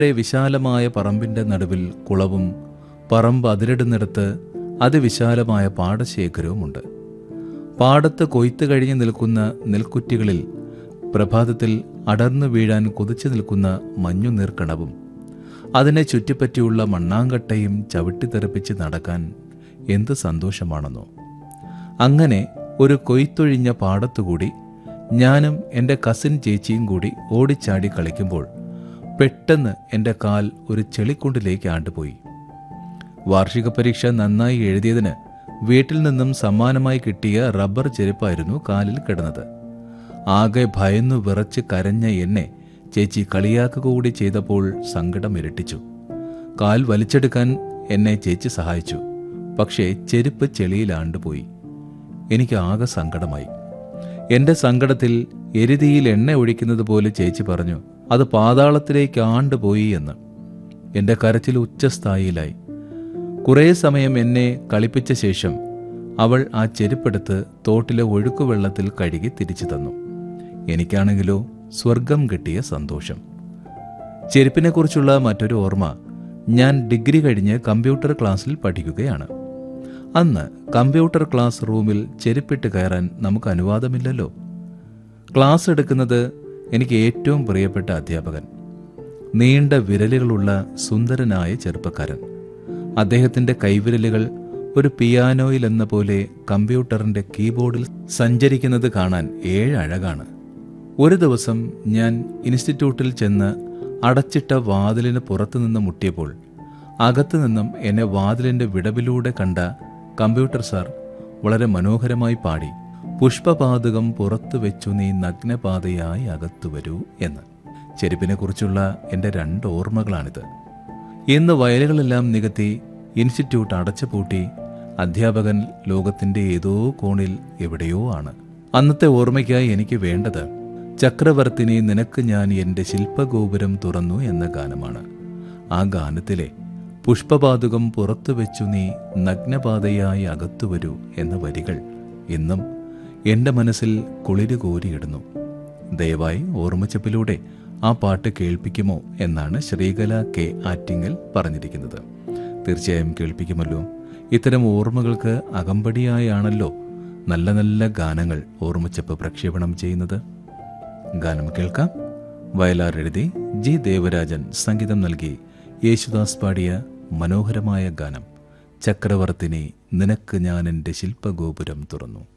വളരെ വിശാലമായ പറമ്പിന്റെ നടുവിൽ കുളവും പറമ്പ് അതിരിടുന്നിടത്ത് അതിവിശാലമായ പാടശേഖരവുമുണ്ട് പാടത്ത് കൊയ്ത്ത് കഴിഞ്ഞ് നിൽക്കുന്ന നെൽക്കുറ്റികളിൽ പ്രഭാതത്തിൽ അടർന്നു വീഴാൻ കൊതിച്ചു നിൽക്കുന്ന മഞ്ഞു നീർക്കണവും അതിനെ ചുറ്റിപ്പറ്റിയുള്ള മണ്ണാങ്കട്ടയും ചവിട്ടിത്തെറിപ്പിച്ച് നടക്കാൻ എന്ത് സന്തോഷമാണെന്നോ അങ്ങനെ ഒരു കൊയ്ത്തൊഴിഞ്ഞ പാടത്തുകൂടി ഞാനും എൻ്റെ കസിൻ ചേച്ചിയും കൂടി ഓടിച്ചാടി കളിക്കുമ്പോൾ പെട്ടെന്ന് എൻ്റെ കാൽ ഒരു ചെളിക്കുണ്ടിലേക്ക് ആണ്ടുപോയി വാർഷിക പരീക്ഷ നന്നായി എഴുതിയതിന് വീട്ടിൽ നിന്നും സമ്മാനമായി കിട്ടിയ റബ്ബർ ചെരുപ്പായിരുന്നു കാലിൽ കിടന്നത് ആകെ ഭയന്നു വിറച്ച് കരഞ്ഞ എന്നെ ചേച്ചി കളിയാക്കുക കൂടി ചെയ്തപ്പോൾ സങ്കടം ഇരട്ടിച്ചു കാൽ വലിച്ചെടുക്കാൻ എന്നെ ചേച്ചി സഹായിച്ചു പക്ഷേ ചെരുപ്പ് ചെളിയിലാണ്ടുപോയി എനിക്ക് ആകെ സങ്കടമായി എന്റെ സങ്കടത്തിൽ എരുതിയിൽ എണ്ണ ഒഴിക്കുന്നത് പോലെ ചേച്ചി പറഞ്ഞു അത് പാതാളത്തിലേക്ക് ആണ്ടുപോയി എന്ന് എന്റെ കരച്ചിൽ ഉച്ചസ്ഥായിയിലായി കുറേ സമയം എന്നെ കളിപ്പിച്ച ശേഷം അവൾ ആ ചെരുപ്പെടുത്ത് തോട്ടിലെ ഒഴുക്കുവെള്ളത്തിൽ കഴുകി തിരിച്ചു തന്നു എനിക്കാണെങ്കിലോ സ്വർഗം കിട്ടിയ സന്തോഷം ചെരുപ്പിനെക്കുറിച്ചുള്ള മറ്റൊരു ഓർമ്മ ഞാൻ ഡിഗ്രി കഴിഞ്ഞ് കമ്പ്യൂട്ടർ ക്ലാസ്സിൽ പഠിക്കുകയാണ് അന്ന് കമ്പ്യൂട്ടർ ക്ലാസ് റൂമിൽ ചെരുപ്പിട്ട് കയറാൻ നമുക്ക് അനുവാദമില്ലല്ലോ ക്ലാസ് എടുക്കുന്നത് എനിക്ക് ഏറ്റവും പ്രിയപ്പെട്ട അധ്യാപകൻ നീണ്ട വിരലുകളുള്ള സുന്ദരനായ ചെറുപ്പക്കാരൻ അദ്ദേഹത്തിന്റെ കൈവിരലുകൾ ഒരു പിയാനോയിൽ എന്ന പോലെ കമ്പ്യൂട്ടറിന്റെ കീബോർഡിൽ സഞ്ചരിക്കുന്നത് കാണാൻ ഏഴഴകാണ് ഒരു ദിവസം ഞാൻ ഇൻസ്റ്റിറ്റ്യൂട്ടിൽ ചെന്ന് അടച്ചിട്ട വാതിലിന് പുറത്തുനിന്ന് മുട്ടിയപ്പോൾ അകത്തു നിന്നും എന്നെ വാതിലിന്റെ വിടവിലൂടെ കണ്ട കമ്പ്യൂട്ടർ സാർ വളരെ മനോഹരമായി പാടി പുഷ്പപാതകം പുറത്തു വെച്ചു നീ നഗ്നപാതയായി അകത്തു വരൂ എന്ന് ചെരുപ്പിനെക്കുറിച്ചുള്ള എൻ്റെ രണ്ട് ഓർമ്മകളാണിത് ഇന്ന് വയലുകളെല്ലാം നികത്തി ഇൻസ്റ്റിറ്റ്യൂട്ട് അടച്ചുപൂട്ടി അധ്യാപകൻ ലോകത്തിന്റെ ഏതോ കോണിൽ എവിടെയോ ആണ് അന്നത്തെ ഓർമ്മയ്ക്കായി എനിക്ക് വേണ്ടത് ചക്രവർത്തിനി നിനക്ക് ഞാൻ എൻ്റെ ശില്പഗോപുരം തുറന്നു എന്ന ഗാനമാണ് ആ ഗാനത്തിലെ പുഷ്പപാതുകം പുറത്തു വെച്ചു നീ നഗ്നപാതയായി അകത്തു വരൂ എന്ന വരികൾ ഇന്നും എൻ്റെ മനസ്സിൽ കുളിര് കോരിയിടുന്നു ദയവായി ഓർമ്മച്ചപ്പിലൂടെ ആ പാട്ട് കേൾപ്പിക്കുമോ എന്നാണ് ശ്രീകല കെ ആറ്റിങ്ങൽ പറഞ്ഞിരിക്കുന്നത് തീർച്ചയായും കേൾപ്പിക്കുമല്ലോ ഇത്തരം ഓർമ്മകൾക്ക് അകമ്പടിയായാണല്ലോ നല്ല നല്ല ഗാനങ്ങൾ ഓർമ്മച്ചപ്പ് പ്രക്ഷേപണം ചെയ്യുന്നത് ഗാനം കേൾക്കാം വയലാർ എഴുതി ജി ദേവരാജൻ സംഗീതം നൽകി യേശുദാസ് പാടിയ മനോഹരമായ ഗാനം ചക്രവർത്തിനി നിനക്ക് ഞാൻ എൻ്റെ ശില്പഗോപുരം തുറന്നു